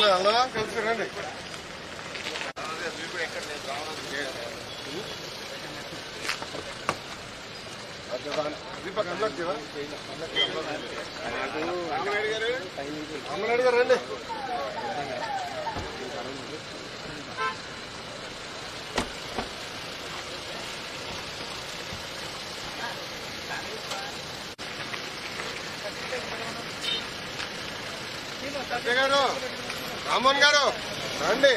అలా కలిసి రండి దీపక్ అన్నట్టు జీవా అమ్మనాయుడు గారు రండి సత్య గారు రామోహన్ గారు రండి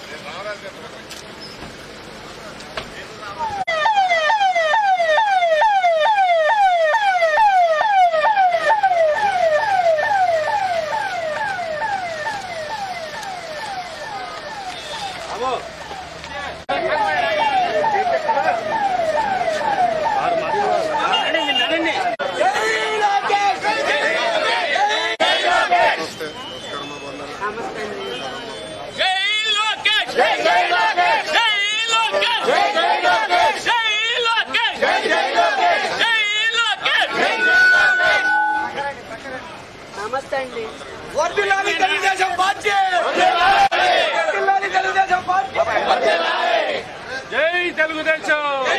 నమస్తే నమస్కారం బాగున్నారా జై లోకేష్ జై జై లోకేష్ జై లోకేష్ జై జై లోకేష్ జై లోకేష్ జై జై లోకేష్ జై లోకేష్ నమస్తే అండి వర్ధిల్లాలి తెలుగుదేశం పార్టీ వర్ధిల్లాలి తెలుగుదేశం పార్టీ జై తెలుగుదేశం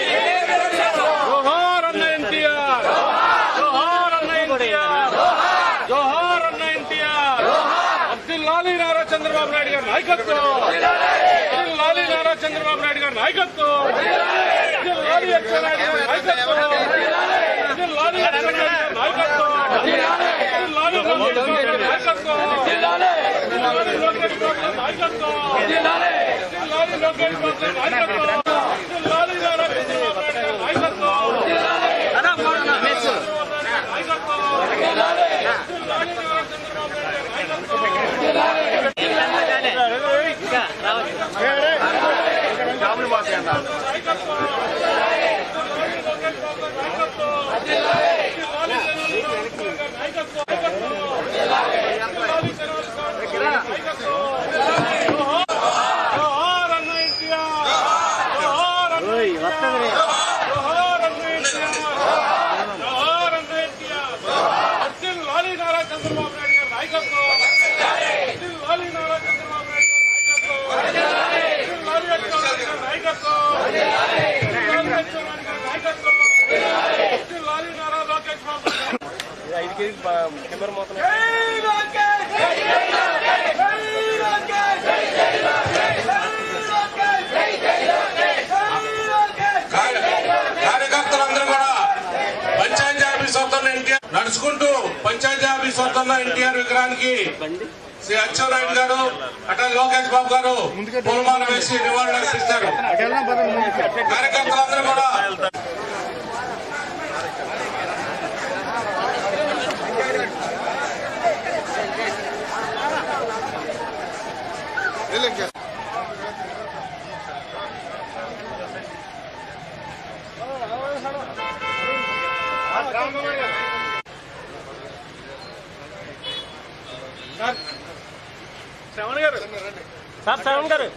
జోహార్ అన్న ఎన్టీఆర్ జోహార్ అన్న ఎన్టీఆర్ జోహార్ అన్న ఎన్టీఆర్ అబ్దుల్లాలి నారా చంద్రబాబు నాయుడు గారి నాయకత్వం అబ్దుల్లాలి నారా చంద్రబాబు నాయుడు గారి నాయకత్వం అబ్దుల్లాలి అచ్చెన్నాయుడు గారి నాయకత్వం అబ్దుల్లాలి అచ్చెన్నాయుడు గారి నాయకత్వం అబ్దుల్లాలి లోకేష్ బాబు గారి నాయకత్వం అబ్దుల్లాలి లోకేష్ బాబు గారి నాయకత్వం అబ్దుల్లాలి లోకేష్ బాబు గారి నాయకత్వం అబ్దుల్లాలి నారా చంద్రబాబు నాయుడు గారి నాయకత్వం జోహార్ అన్న ఎన్టీఆర్ జోహార్ అన్న జోహార్ అన్న ఎన్టీఆర్ జోహార్ అన్న ఎన్టీఆర్ అబ్దుల్ లాలి నారా చంద్రబాబు నాయుడు గారి నాయకత్వం అబ్దుల్ లాలి నారా చంద్రబాబు నాయుడు గారి నాయకత్వం అబ్దుల్ లాలి అచ్చెన్నాయుడు గారి నాయకత్వం అబ్దుల్ లాలి అచ్చెన్నాయుడు గారి నాయకత్వం అబ్దుల్ లాలి నారా లోకేష్ బాబు గారి జై లోకేష్ జై జై లోకేష్ జై లోకేష్ జై జై లోకేష్ జై జై లోకేష్ జై లోకేష్ కార్యకర్తలందరూ కూడా పంచాయతీ ఆఫీస్ వస్తున్న ఎన్టీఆర్ నడుచుకుంటూ పంచాయతీ ఆఫీస్ వస్తున్న ఎన్టీఆర్ విగ్రహానికి శ్రీ అచ్చెన్నాయుడు గారు అటల్ లోకేష్ బాబు గారు పూలమాల వేసి నివాళులు అర్పిస్తారు కార్యకర్తలందరూ కూడా వెళ్ళి ఇంకా. శ్రవణ్ గారు సార్ శ్రవణ్ గారు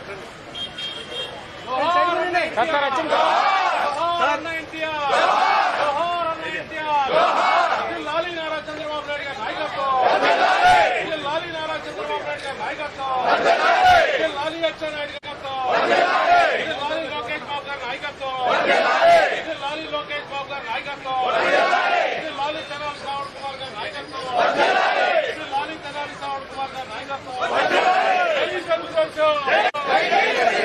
సార్ సార్ వచ్చింది జోహార్ అన్న ఎన్టీఆర్ జోహార్ అన్న ఎన్టీఆర్ అబ్దుల్ లాలి నారా చంద్రబాబు నాయుడు గారి నాయకత్వం అబ్దుల్ లాలి నారా చంద్రబాబు నాయుడు గారి నాయకత్వం అబ్దుల్ లాలి అచ్చెన్నాయుడు నాయకత్వం అబ్దుల్ లాలి లోకేష్ బాబు గారి నాయకత్వం అబ్దుల్ లాలి లోకేష్ బాబు గారి నాయకత్వం అబ్దుల్ లాలి తెనాలి శ్రావణ్ కుమార్ గారి నాయకత్వం అబ్దుల్ లాలి తెనాలి శ్రావణ్ కుమార్ గారి నాయకత్వం జై తెలుగుదేశం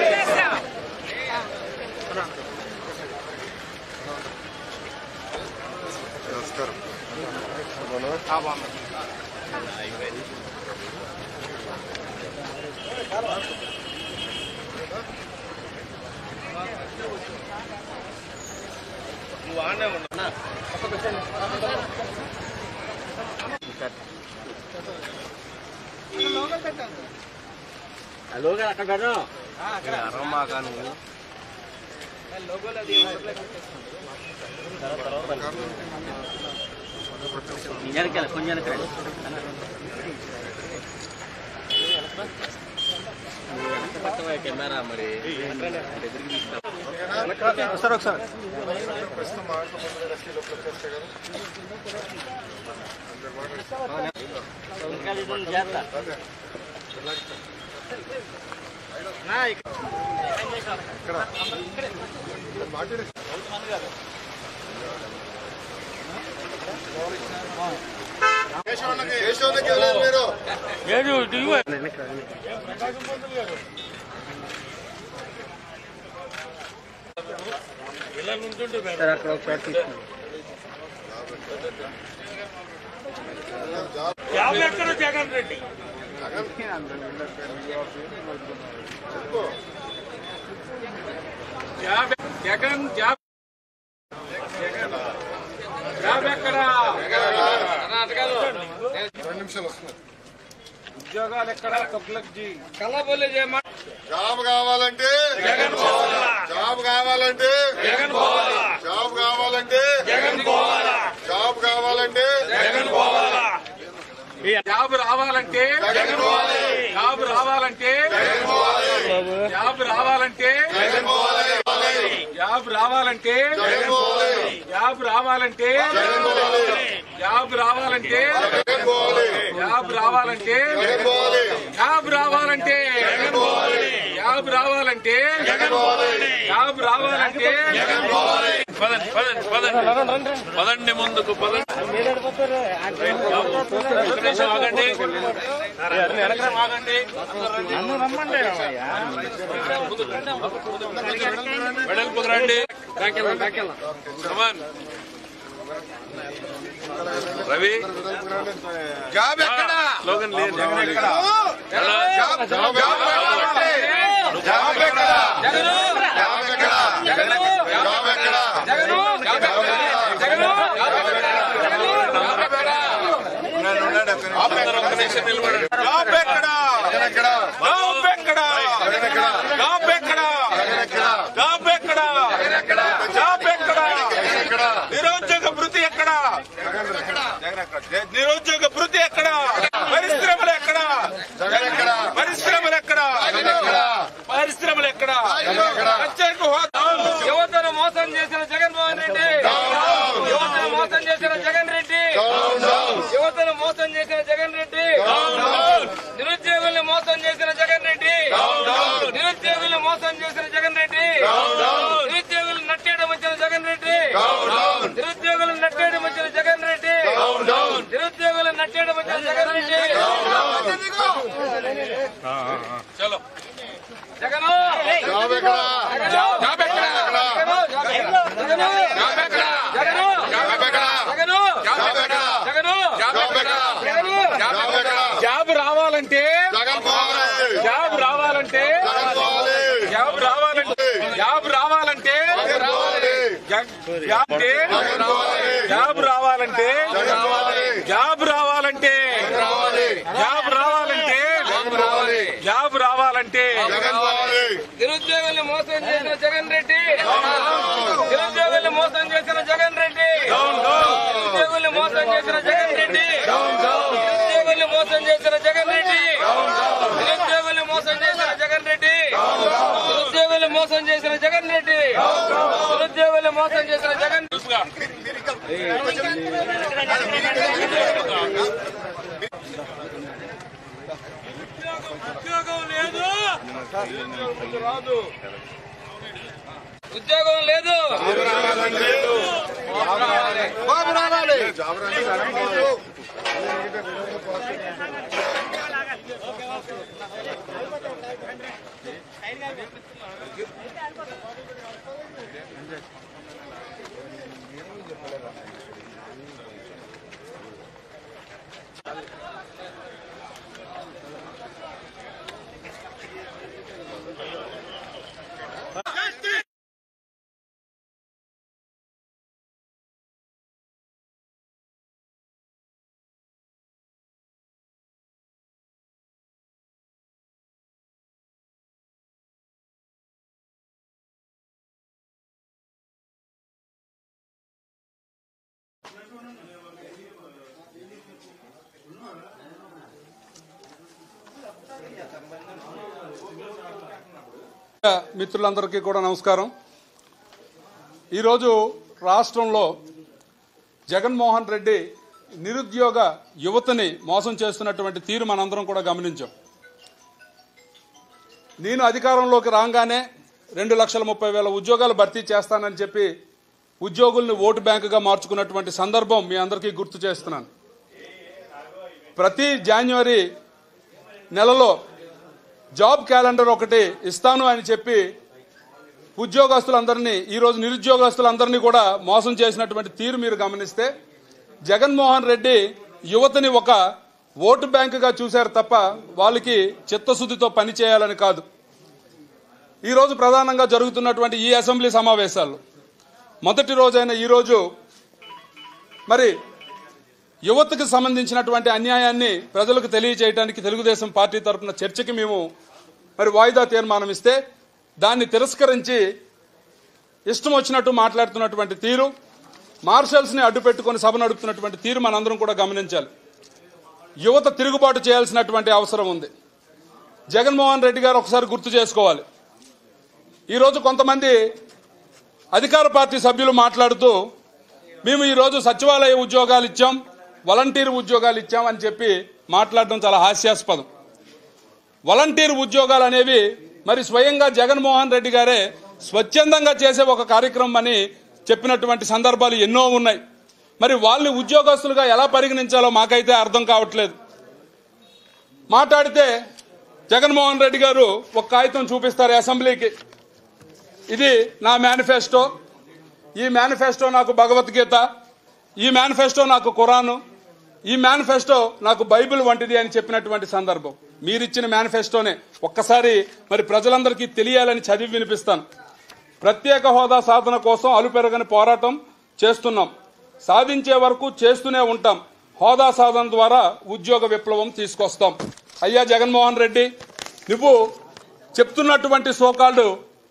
నమస్కారం బాగున్నారా? ప్రస్తుతం మాట్లాడుకుంటున్న కదా శ్రీ లోపల చేస్తే కదా అందరు మాట్లాడుతున్నారు. అదే. కేశవన్నకి కేశవన్నకి ఇవ్వలేదు మీరు ఏడు దిగువ ఇలా నుంచుంటే జాబ్ ఎక్కడ Jagan Reddy job Jagan job job ఎక్కడ కర్ణాటకలో రెండు నిమిషాలు వస్తున్నాయి ఉద్యోగాలు ఎక్కడ తొగ్లక్ జీ కళ్ళబొల్లి చేయమా జాబ్ కావాలంటే జగన్ పోవాలా జాబ్ కావాలంటే జగన్ పోవాలా జాబ్ కావాలంటే జగన్ పోవాలా జాబ్ కావాలంటే జగన్ పోవాలా జాబ్ రావాలంటే జగన్ పోవాలి జాబ్ రావాలంటే జగన్ పోవాలి జాబ్ రావాలంటే జగన్ పోవాలి జాబ్ రావాలంటే జగన్ పోవాలి జాబ్ రావాలంటే జగన్ పోవాలి జాబ్ రావాలంటే జగన్ పోవాలి జాబ్ రావాలంటే జగన్ పోవాలి జాబ్ రావాలంటే జగన్ పోవాలి జాబ్ రావాలంటే జగన్ పోవాలి జాబ్ రావాలంటే జగన్ పోవాలి పదండి పదండి పదండి పదండి ముందుకు పదండి ఒక్క నిమిషం ఆగండి ఆగండి వెడల్పుకు రండి కమాన్ రవి జాబ్ ఎక్కడ స్లోగన్ లేదు జాబ్ ఎక్కడ జాబ్ జాబ్ కావాలంటే జాబ్ ఎక్కడ జాబ్ ఎక్కడ జాబ్ ఎక్కడ అందరూ ఒక్క నిమిషం నిలబడండి జాబ్ ఎక్కడ జగన్ ఎక్కడ జాబ్ ఎక్కడ జగన్ ఎక్కడ జాబ్ ఎక్కడ జగన్ ఎక్కడ జాబ్ ఎక్కడ జగన్ ఎక్కడ జాబ్ ఎక్కడ జగన్ ఎక్కడ నిరుద్యోగ భృతి ఎక్కడ జగన్ ఎక్కడ నిరుద్యోగ భృతి ఎక్కడ పరిశ్రమలు ఎక్కడ జగన్ ఎక్కడ పరిశ్రమలు ఎక్కడ జగన్ ఎక్కడ పరిశ్రమలు ఎక్కడ జగన్ ఎక్కడ ప్రత్యేక హోదా యువతను మోసం చేసిన జగన్మోహన్ రెడ్డి యువతను మోసం చేసిన జగన్ రెడ్డి డౌన్ డౌన్ యువతను మోసం చేసిన జగన్ రెడ్డి నిరుద్యోగుల్ని మోసం చేసిన జగన్ రెడ్డి నిరుద్యోగుల్ని మోసం చేసిన జగన్ రెడ్డి నిరుద్యోగులు నట్టేయడం వచ్చిన జగన్ రెడ్డి నిరుద్యోగులు నట్టేయడం వచ్చిన జగన్ రెడ్డి నిరుద్యోగులు నట్టేయడం వచ్చిన జగన్ రెడ్డి చలో జగన్ జాబ్ ఎక్కడ జాబ్ ఎక్కడ జగన్ జాబ్ ఎక్కడ జగన్ జాబ్ ఎక్కడ జగన్ జాబ్ ఎక్కడ జగన్ జాబ్ ఎక్కడ జాబ్ ఎక్కడ జాబ్ రావాలంటే జగన్ పోవాలి జాబ్ రావాలంటే జగన్ పోవాలి జాబ్ రావాలంటే జాబ్ రావాలంటే జగన్ పోవాలి జగ్- జాబ్ అంటే జగన్ పోవాలి జాబ్ రావాలంటే జగన్ పోవాలి జాబ్ రావాలంటే రావాలి జాబ్ రావాలంటే జగన్ రావాలి జాబ్ రావాలంటే జగన్ పోవాలి నిరుద్యోగుల్ని మోసం చేసిన జగన్ రెడ్డి నిరుద్యోగుల్ని మోసం చేసిన జగన్ రెడ్డి నిరుద్యోగుల్ని మోసం చేసిన జగన్ రెడ్డి నిరుద్యోగుల్ని మోసం చేసిన జగన్ రెడ్డి నిరుద్యోగుల్ని మోసం చేసిన జగన్ రెడ్డి నిరుద్యోగుల్ని మోసం చేసిన జగన్ రెడ్డి నిరుద్యోగుల్ని మోసం చేసిన జగన్ ఉద్యోగం లేదు రాదు ఉద్యోగం లేదు బాబు రావాలి జాబ్ రావాలి జగన్ పోవాలి మిత్రులందరికీ కూడా నమస్కారం ఈరోజు రాష్ట్రంలో జగన్మోహన్ రెడ్డి నిరుద్యోగ యువతని మోసం చేస్తున్నటువంటి తీరు మనందరం కూడా గమనించాం నేను అధికారంలోకి రాగానే రెండు లక్షల ముప్పై వేల ఉద్యోగాలు భర్తీ చేస్తానని చెప్పి ఉద్యోగుల్ని ఓటు బ్యాంకుగా మార్చుకున్నటువంటి సందర్భం మీ అందరికీ గుర్తు చేస్తున్నాను ప్రతి జనవరి నెలలో జాబ్ క్యాలెండర్ ఒకటి ఇస్తాను అని చెప్పి ఉద్యోగస్తులందరినీ ఈరోజు నిరుద్యోగస్తులందరినీ కూడా మోసం చేసినటువంటి తీరు మీరు గమనిస్తే జగన్మోహన్ రెడ్డి యువతని ఒక ఓటు బ్యాంకుగా చూశారు తప్ప వాళ్ళకి చిత్తశుద్ధితో పనిచేయాలని కాదు ఈరోజు ప్రధానంగా జరుగుతున్నటువంటి ఈ అసెంబ్లీ సమావేశాలు మొదటి రోజైన ఈరోజు మరి యువతకు సంబంధించినటువంటి అన్యాయాన్ని ప్రజలకు తెలియజేయడానికి తెలుగుదేశం పార్టీ తరఫున చర్చకి మేము మరి వాయిదా తీర్మానం ఇస్తే దాన్ని తిరస్కరించి ఇష్టం వచ్చినట్టు మాట్లాడుతున్నటువంటి తీరు మార్షల్స్ ని అడ్డు పెట్టుకుని సభ నడుపుతున్నటువంటి తీరు మనందరం కూడా గమనించాలి యువత తిరుగుబాటు చేయాల్సినటువంటి అవసరం ఉంది జగన్మోహన్ రెడ్డి గారు ఒకసారి గుర్తు చేసుకోవాలి ఈరోజు కొంతమంది అధికార పార్టీ సభ్యులు మాట్లాడుతూ మేము ఈరోజు సచివాలయ ఉద్యోగాలు ఇచ్చాం వాలంటీర్ ఉద్యోగాలు ఇచ్చాం అని చెప్పి మాట్లాడడం చాలా హాస్యాస్పదం వాలంటీర్ ఉద్యోగాలు అనేవి మరి స్వయంగా జగన్మోహన్ రెడ్డి గారే స్వచ్ఛందంగా చేసే ఒక కార్యక్రమం అని చెప్పినటువంటి సందర్భాలు ఎన్నో ఉన్నాయి మరి వాళ్ళని ఉద్యోగస్తులుగా ఎలా పరిగణించాలో మాకైతే అర్థం కావట్లేదు మాట్లాడితే జగన్మోహన్ రెడ్డి గారు ఒక కాగితం చూపిస్తారు అసెంబ్లీకి ఇది నా మేనిఫెస్టో ఈ మేనిఫెస్టో నాకు భగవద్గీత ఈ మేనిఫెస్టో నాకు ఖురాను ఈ మేనిఫెస్టో నాకు బైబిల్ వంటిది అని చెప్పినటువంటి సందర్భం మీరిచ్చిన మేనిఫెస్టోనే ఒక్కసారి మరి ప్రజలందరికీ తెలియాలని చదివి వినిపిస్తాను ప్రత్యేక హోదా సాధన కోసం అలుపెరగని పోరాటం చేస్తున్నాం సాధించే వరకు చేస్తూనే ఉంటాం హోదా సాధన ద్వారా ఉద్యోగ విప్లవం తీసుకొస్తాం అయ్యా జగన్మోహన్ రెడ్డి నువ్వు చెప్తున్నటువంటి సోకాళ్ళు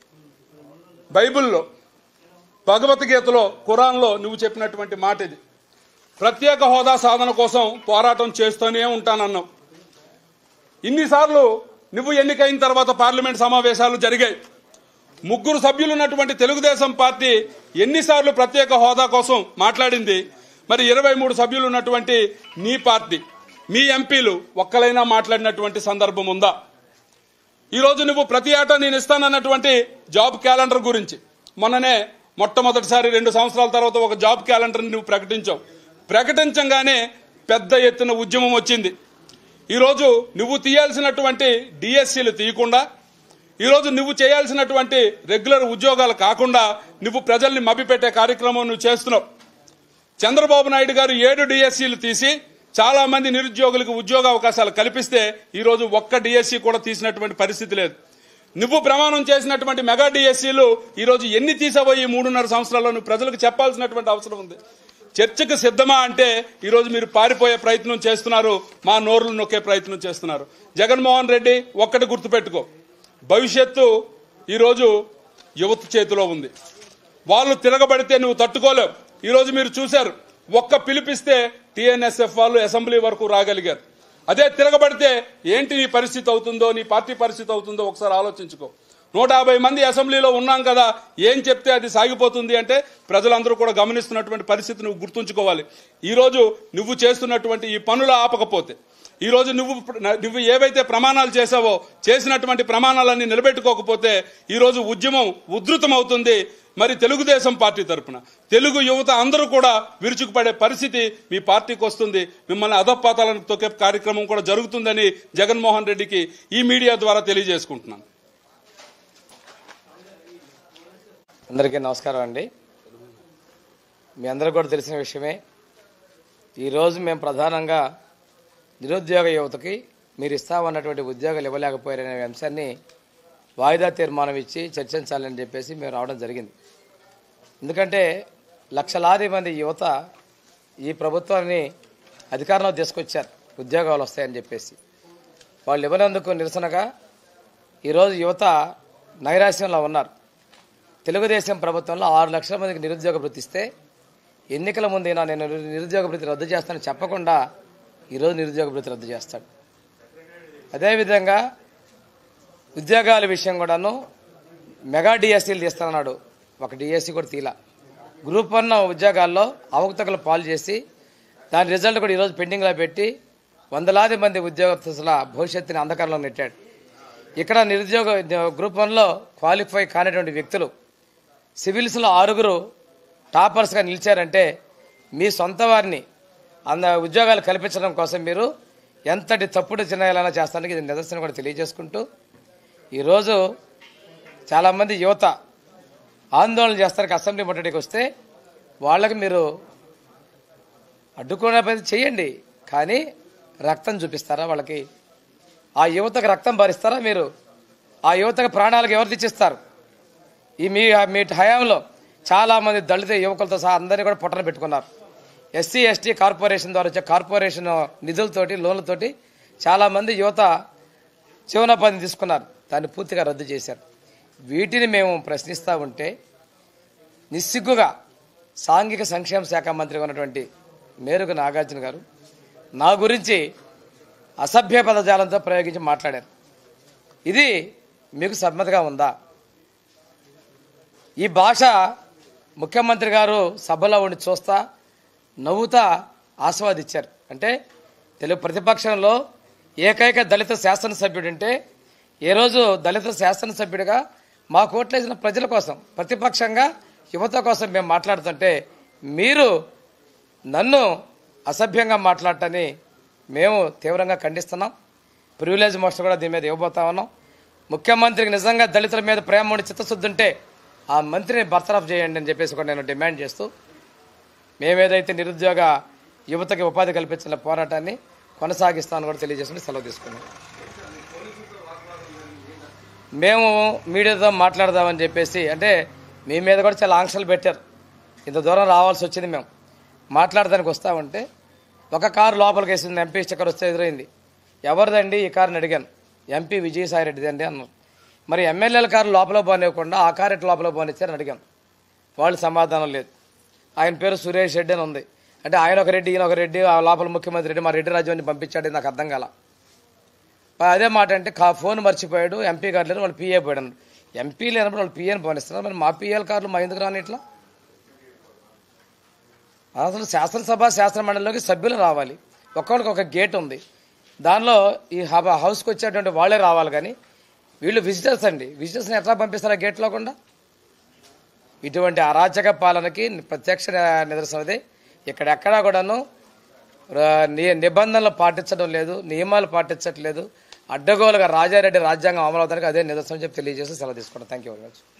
బైబిల్లో భగవద్గీతలో ఖురాన్లో నువ్వు చెప్పినటువంటి మాట ఇది ప్రత్యేక హోదా సాధన కోసం పోరాటం చేస్తూనే ఉంటానన్నావు ఇన్నిసార్లు నువ్వు ఎన్నికైన తర్వాత పార్లమెంట్ సమావేశాలు జరిగాయి ముగ్గురు సభ్యులు ఉన్నటువంటి తెలుగుదేశం పార్టీ ఎన్నిసార్లు ప్రత్యేక హోదా కోసం మాట్లాడింది మరి ఇరవై మూడు సభ్యులు ఉన్నటువంటి నీ పార్టీ మీ ఎంపీలు ఒక్కలైనా మాట్లాడినటువంటి సందర్భం ఉందా ఈరోజు నువ్వు ప్రతి ఏటా నేను ఇస్తానన్నటువంటి జాబ్ క్యాలెండర్ గురించి మొన్ననే మొట్టమొదటిసారి రెండు సంవత్సరాల తర్వాత ఒక జాబ్ క్యాలెండర్ నువ్వు ప్రకటించావు ప్రకటించగానే పెద్ద ఎత్తున ఉద్యమం వచ్చింది ఈరోజు నువ్వు తీయాల్సినటువంటి డిఎస్సీలు తీయకుండా ఈరోజు నువ్వు చేయాల్సినటువంటి రెగ్యులర్ ఉద్యోగాలు కాకుండా నువ్వు ప్రజల్ని మభ్యపెట్టే కార్యక్రమం నువ్వు చేస్తున్నావు చంద్రబాబు నాయుడు గారు ఏడు డిఎస్సీలు తీసి చాలా మంది నిరుద్యోగులకు ఉద్యోగ అవకాశాలు కల్పిస్తే ఈరోజు ఒక్క డిఎస్సీ కూడా తీసినటువంటి పరిస్థితి లేదు నువ్వు ప్రమాణం చేసినటువంటి మెగా డిఎస్సీలు ఈరోజు ఎన్ని తీసావో ఈ మూడున్నర సంవత్సరాల్లో నువ్వు ప్రజలకు చెప్పాల్సినటువంటి అవసరం ఉంది చర్చకు సిద్ధమా అంటే ఈరోజు మీరు పారిపోయే ప్రయత్నం చేస్తున్నారు మా నోరులు నొక్కే ప్రయత్నం చేస్తున్నారు జగన్మోహన్ రెడ్డి ఒక్కటి గుర్తుపెట్టుకో భవిష్యత్తు ఈరోజు యువత చేతిలో ఉంది వాళ్ళు తిరగబడితే నువ్వు తట్టుకోలేవు ఈరోజు మీరు చూశారు ఒక్క పిలిపిస్తే టీఎన్ఎస్ఎఫ్ వాళ్ళు అసెంబ్లీ వరకు రాగలిగారు అదే తిరగబడితే ఏంటి నీ పరిస్థితి అవుతుందో నీ పార్టీ పరిస్థితి అవుతుందో ఒకసారి ఆలోచించుకో నూట యాభై మంది అసెంబ్లీలో ఉన్నాం కదా ఏం చెప్తే అది సాగిపోతుంది అంటే ప్రజలందరూ కూడా గమనిస్తున్నటువంటి పరిస్థితి నువ్వు గుర్తుంచుకోవాలి ఈరోజు నువ్వు చేస్తున్నటువంటి ఈ పనులు ఆపకపోతే ఈరోజు నువ్వు నువ్వు ఏవైతే ప్రమాణాలు చేసావో చేసినటువంటి ప్రమాణాలన్నీ నిలబెట్టుకోకపోతే ఈరోజు ఉద్యమం ఉధృతం అవుతుంది మరి తెలుగుదేశం పార్టీ తరపున తెలుగు యువత అందరూ కూడా విరుచుకుపడే పరిస్థితి మీ పార్టీకి వస్తుంది మిమ్మల్ని అధపాతాలను తొక్కే కార్యక్రమం కూడా జరుగుతుందని జగన్మోహన్ రెడ్డికి ఈ మీడియా ద్వారా తెలియజేసుకుంటున్నాను అందరికీ నమస్కారం అండి మీ అందరికీ కూడా తెలిసిన విషయమే ఈరోజు మేము ప్రధానంగా నిరుద్యోగ యువతకి మీరు ఇస్తామన్నటువంటి ఉద్యోగాలు ఇవ్వలేకపోయారనే అంశాన్ని వాయిదా తీర్మానం ఇచ్చి చర్చించాలని చెప్పేసి మేము రావడం జరిగింది ఎందుకంటే లక్షలాది మంది యువత ఈ ప్రభుత్వాన్ని అధికారంలో తీసుకొచ్చారు ఉద్యోగాలు వస్తాయని చెప్పేసి వాళ్ళు ఇవ్వనందుకు నిరసనగా ఈరోజు యువత నైరాశ్యంలో ఉన్నారు తెలుగుదేశం ప్రభుత్వంలో ఆరు లక్షల మందికి నిరుద్యోగ వృత్తి ఇస్తే ఎన్నికల ముందైనా నేను నిరుద్యోగ వృత్తి రద్దు చేస్తానని చెప్పకుండా ఈరోజు నిరుద్యోగ వృత్తి రద్దు చేస్తాడు అదేవిధంగా ఉద్యోగాల విషయం కూడాను మెగా డిఎస్సీలు తీస్తానన్నాడు ఒక డిఎస్సీ కూడా తీలా గ్రూప్ వన్ ఉద్యోగాల్లో అవకతవకలు పాలు చేసి దాని రిజల్ట్ కూడా ఈరోజు పెండింగ్లో పెట్టి వందలాది మంది ఉద్యోగస్తుల భవిష్యత్తుని అంధకారంలో నెట్టాడు ఇక్కడ నిరుద్యోగ గ్రూప్ వన్లో క్వాలిఫై కానిటువంటి వ్యక్తులు సివిల్స్లో ఆరుగురు టాపర్స్గా నిలిచారంటే మీ సొంత వారిని అంద ఉద్యోగాలు కల్పించడం కోసం మీరు ఎంతటి తప్పుడు చిన్నయాలైనా చేస్తానికి ఇది నిదర్శనం కూడా తెలియజేసుకుంటూ ఈరోజు చాలామంది యువత ఆందోళన చేస్తానికి అసెంబ్లీ ముట్టడికి వస్తే వాళ్ళకి మీరు అడ్డుకునే పని చేయండి కానీ రక్తం చూపిస్తారా వాళ్ళకి ఆ యువతకు రక్తం భరిస్తారా మీరు ఆ యువతకు ప్రాణాలకు ఎవరు తెచ్చిస్తారు ఈ మీ మీ హయాంలో చాలా మంది దళిత యువకులతో సహా అందరినీ కూడా పొట్టన పెట్టుకున్నారు ఎస్సీ ఎస్టీ కార్పొరేషన్ ద్వారా వచ్చే కార్పొరేషన్ నిధులతోటి లోన్లతోటి చాలా మంది యువత జీవనోపాధిని తీసుకున్నారు దాన్ని పూర్తిగా రద్దు చేశారు వీటిని మేము ప్రశ్నిస్తూ ఉంటే నిస్సిగ్గుగా సాంఘిక సంక్షేమ శాఖ మంత్రిగా ఉన్నటువంటి మేరుగు నాగార్జున గారు నా గురించి అసభ్య పదజాలంతో ప్రయోగించి మాట్లాడారు ఇది మీకు సమ్మతిగా ఉందా ఈ భాష ముఖ్యమంత్రి గారు సభలో ఉండి చూస్తా నవ్వుతా ఆస్వాదించారు అంటే తెలుగు ప్రతిపక్షంలో ఏకైక దళిత శాసనసభ్యుడంటే ఏ రోజు దళిత శాసనసభ్యుడిగా మా కోట్లేసిన ప్రజల కోసం ప్రతిపక్షంగా యువత కోసం మేము మాట్లాడుతుంటే మీరు నన్ను అసభ్యంగా మాట్లాడటాన్ని మేము తీవ్రంగా ఖండిస్తున్నాం ప్రివిలేజ్ మోషన్ కూడా దీని మీద ఇవ్వబోతా ఉన్నాం ముఖ్యమంత్రికి నిజంగా దళితుల మీద ప్రేమ ఉండి చిత్తశుద్ధి ఉంటే ఆ మంత్రిని బర్తరఫ్ చేయండి అని చెప్పేసి కూడా నేను డిమాండ్ చేస్తూ మేమేదైతే నిరుద్యోగ యువతకి ఉపాధి కల్పించిన పోరాటాన్ని కొనసాగిస్తామని కూడా తెలియజేసుకుని సెలవు తీసుకున్నాం మేము మీడియాతో మాట్లాడదామని చెప్పేసి అంటే మీ మీద కూడా చాలా ఆంక్షలు పెట్టారు ఇంత దూరం రావాల్సి వచ్చింది మేము మాట్లాడడానికి వస్తామంటే ఒక కారు లోపలికి వేసింది ఎంపీ స్టిక్కర్ వస్తే ఎదురైంది ఎవరిదండి ఈ కారుని అడిగాను ఎంపీ విజయసాయి రెడ్డిది అండి అన్నారు మరి ఎమ్మెల్యేల కారు లోపల పోనివ్వకుండా ఆ కారు ఎట్లా లోపల పోనిచ్చారని అడిగాను వాళ్ళు సమాధానం లేదు ఆయన పేరు సురేష్ రెడ్డి అని ఉంది అంటే ఆయన ఒక రెడ్డి ఈయన ఒక రెడ్డి ఆ లోపల ముఖ్యమంత్రి రెడ్డి మా రెడ్డి రాజ్యాన్ని పంపించాడు నాకు అర్థం కాల అదే మాట అంటే కా ఫోన్ మర్చిపోయాడు ఎంపీ గారు లేరు వాళ్ళు పిఏ పోయాడు అన్నాడు ఎంపీ లేనప్పుడు వాళ్ళు పిఏని పోనిస్తున్నారు మరి మా పిఏల కార్లు మా ఎందుకు రాని ఇట్లా అసలు శాసనసభ శాసన మండలిలోకి సభ్యులు రావాలి ఒక్కొక్కరికి ఒక గేట్ ఉంది దానిలో ఈ హబ- హౌస్కి వచ్చేటువంటి వాళ్ళే రావాలి కానీ వీళ్ళు విజిటర్స్ అండి విజిటర్స్ని ఎట్లా పంపిస్తారు ఆ గేట్ లేకుండా ఇటువంటి అరాచక పాలనకి ప్రత్యక్ష నిదర్శనం అదే ఇక్కడెక్కడా కూడాను ర- ని- నిబంధనలు పాటించడం లేదు నియమాలు పాటించట్లేదు అడ్డగోలుగా రాజారెడ్డి రాజ్యాంగం అమలు అవుతానికి అదే నిదర్శనం చెప్పి తెలియజేసి సెలవు తీసుకుంటాం థ్యాంక్ యూ వెరీ మచ్